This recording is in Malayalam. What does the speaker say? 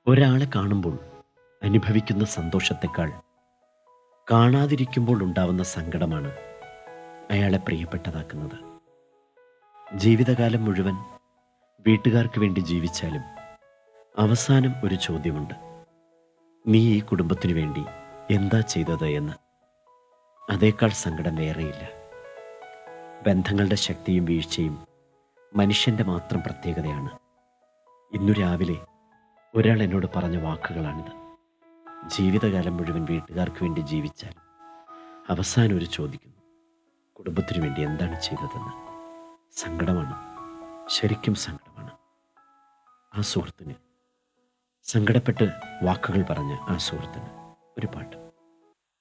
ഒരാളെ കാണുമ്പോൾ അനുഭവിക്കുന്ന സന്തോഷത്തെക്കാൾ കാണാതിരിക്കുമ്പോൾ ഉണ്ടാവുന്ന സങ്കടമാണ് അയാളെ പ്രിയപ്പെട്ടതാക്കുന്നത് ജീവിതകാലം മുഴുവൻ വീട്ടുകാർക്ക് വേണ്ടി ജീവിച്ചാലും അവസാനം ഒരു ചോദ്യമുണ്ട് നീ ഈ കുടുംബത്തിനു വേണ്ടി എന്താ ചെയ്തത് എന്ന് അതേക്കാൾ സങ്കടം വേറെയില്ല ബന്ധങ്ങളുടെ ശക്തിയും വീഴ്ചയും മനുഷ്യൻ്റെ മാത്രം പ്രത്യേകതയാണ് ഇന്നു രാവിലെ ഒരാൾ എന്നോട് പറഞ്ഞ വാക്കുകളാണിത് ജീവിതകാലം മുഴുവൻ വീട്ടുകാർക്ക് വേണ്ടി ജീവിച്ചാൽ അവസാനം ഒരു ചോദിക്കുന്നു കുടുംബത്തിനു വേണ്ടി എന്താണ് ചെയ്തതെന്ന് സങ്കടമാണ് ശരിക്കും സങ്കടമാണ് ആ സുഹൃത്തിന് സങ്കടപ്പെട്ട് വാക്കുകൾ പറഞ്ഞ ആ സുഹൃത്തിന് ഒരു പാട്ട്